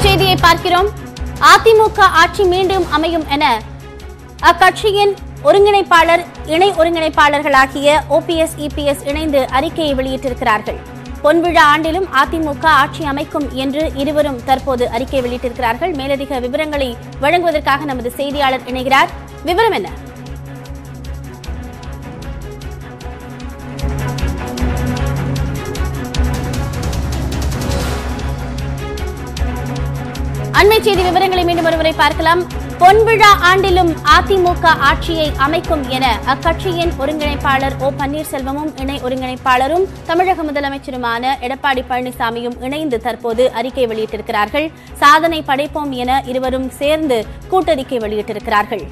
செய்தியை பார்க்கிறோம் அதிமுக ஆட்சி மீண்டும் அமையும் என அக்கட்சியின் ஒருங்கிணைப்பாளர் இணை ஒருங்கிணைப்பாளர்களாகிய ஓபிஎஸ் இபிஎஸ் இணைந்து அறிக்கையை வெளியிட்டிருக்கிறார்கள் பொன்விழா ஆண்டிலும் அதிமுக ஆட்சி அமைக்கும் என்று இருவரும் தற்போது அறிக்கை வெளியிட்டிருக்கிறார்கள் மேலதிக விவரங்களை வழங்குவதற்காக நமது செய்தியாளர் இணைகிறார் விவரம் என்ன அண்மை செய்தி விவரங்களை மீண்டும் ஒருமுறை பார்க்கலாம் பொன்விழா ஆண்டிலும் அதிமுக ஆட்சியை அமைக்கும் என அக்கட்சியின் ஒருங்கிணைப்பாளர் ஓ பன்னீர்செல்வமும் இணை ஒருங்கிணைப்பாளரும் தமிழக முதலமைச்சருமான எடப்பாடி பழனிசாமியும் இணைந்து தற்போது அறிக்கை வெளியிட்டிருக்கிறார்கள் சாதனை படைப்போம் என இருவரும் சேர்ந்து கூட்டறிக்கை வெளியிட்டிருக்கிறார்கள்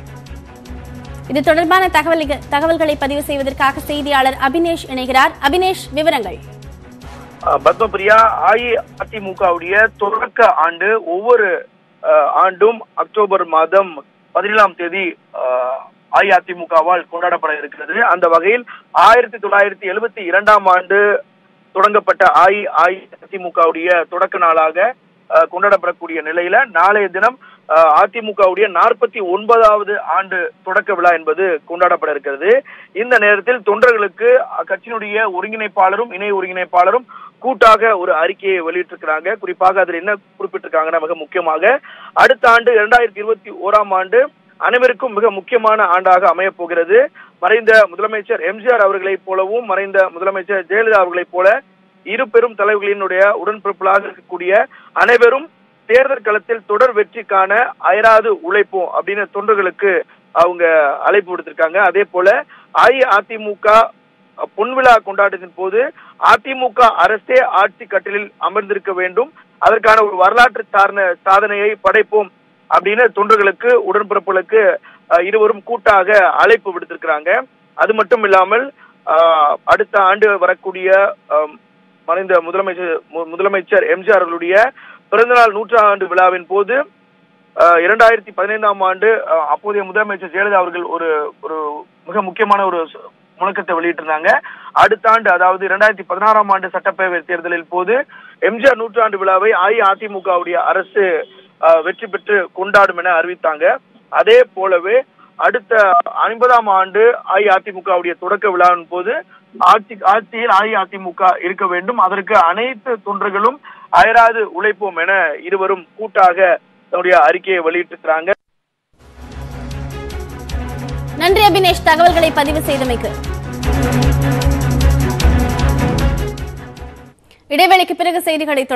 இது தொடர்பான தகவல் தகவல்களை பதிவு செய்வதற்காக செய்தியாளர் அபினேஷ் இணைகிறார் அபினேஷ் விவரங்கள் அஹ் பத்மபிரியா அஇஅதிமுகவுடைய தொடக்க ஆண்டு ஒவ்வொரு அஹ், ஆண்டும் அக்டோபர் மாதம் பதினேழாம் தேதி அஹ், அஇஅதிமுகவால் கொண்டாடப்பட இருக்கிறது அந்த வகையில் ஆயிரத்தி தொள்ளாயிரத்தி எழுபத்தி இரண்டாம் ஆண்டு தொடங்கப்பட்ட அஇஅதிமுகவுடைய தொடக்க நாளாக அஹ், கொண்டாடப்படக்கூடிய நிலையில நாளைய தினம் அஹ், அதிமுகவுடைய நாற்பத்தி ஒன்பதாவது ஆண்டு தொடக்க விழா என்பது கொண்டாடப்பட இருக்கிறது இந்த நேரத்தில் தொண்டர்களுக்கு அக்கட்சியினுடைய ஒருங்கிணைப்பாளரும் இணை ஒருங்கிணைப்பாளரும் கூட்டாக ஒரு அறிக்கையை வெளியிட்டிருக்கிறாங்க குறிப்பாக அதில் என்ன குறிப்பிட்டிருக்காங்கன்னா மிக முக்கியமாக அடுத்த ஆண்டு இரண்டாயிரத்தி இருபத்தி ஓராம் ஆண்டு அனைவருக்கும் மிக முக்கியமான ஆண்டாக அமையப் போகிறது மறைந்த முதலமைச்சர் எம்ஜிஆர் அவர்களைப் போலவும் மறைந்த முதலமைச்சர் ஜெயலலிதா அவர்களைப் போல இரு பெரும் தலைவர்களினுடைய உடன்பிறப்புகளாக இருக்கக்கூடிய அனைவரும் தேர்தல் களத்தில் தொடர் வெற்றிக்கான அயராது உழைப்போம் அப்படின்னு தொண்டர்களுக்கு அவங்க அழைப்பு விடுத்திருக்காங்க அதே போல அஇஅதிமுக பொன்விழா கொண்டாட்டத்தின் போது அதிமுக அரசே ஆட்சி கட்டிலில் அமர்ந்திருக்க வேண்டும் அதற்கான ஒரு வரலாற்று சார்ந்த சாதனையை படைப்போம் அப்படின்னு தொண்டர்களுக்கு உடன்பிறப்புகளுக்கு அஹ், இருவரும் கூட்டாக அழைப்பு விடுத்திருக்கிறாங்க அது மட்டும் இல்லாமல் அஹ், அடுத்த ஆண்டு வரக்கூடிய அஹ், மறைந்த முதலமைச்சர் மு- முதலமைச்சர் எம்ஜிஆர் அவர்களுடைய பிறந்தநாள் நூற்றாண்டு விழாவின் போது அஹ், இரண்டாயிரத்தி பதினைந்தாம் ஆண்டு அஹ், அப்போதைய முதலமைச்சர் ஜெயலலிதா அவர்கள் ஒரு ஒரு மிக முக்கியமான ஒரு சு- முழக்கத்தை வெளியிட்டிருந்தாங்க அடுத்த ஆண்டு அதாவது இரண்டாயிரத்தி பதினாறாம் ஆண்டு சட்டப்பேரவை தேர்தலில் போது எம்ஜிஆர் நூற்றாண்டு விழாவை அஇஅதிமுகவுடைய அரசு அஹ், வெற்றி பெற்று கொண்டாடும் என அறிவித்தாங்க அதே போலவே அடுத்த ஐம்பதாம் ஆண்டு அஇஅதிமுகவுடைய தொடக்க விழாவின் போது ஆட்சி ஆட்சியில் அஇஅதிமுக இருக்க வேண்டும் அதற்கு அனைத்து தொண்டர்களும் அயராது உழைப்போம் என இருவரும் கூட்டாக தன்னுடைய அறிக்கையை வெளியிட்டிருக்கிறாங்க நன்றி அபினேஷ் தகவல்களை பதிவு செய்தமைக்கு இடைவேளைக்கு பிறகு செய்திகளை தொடர்ந்து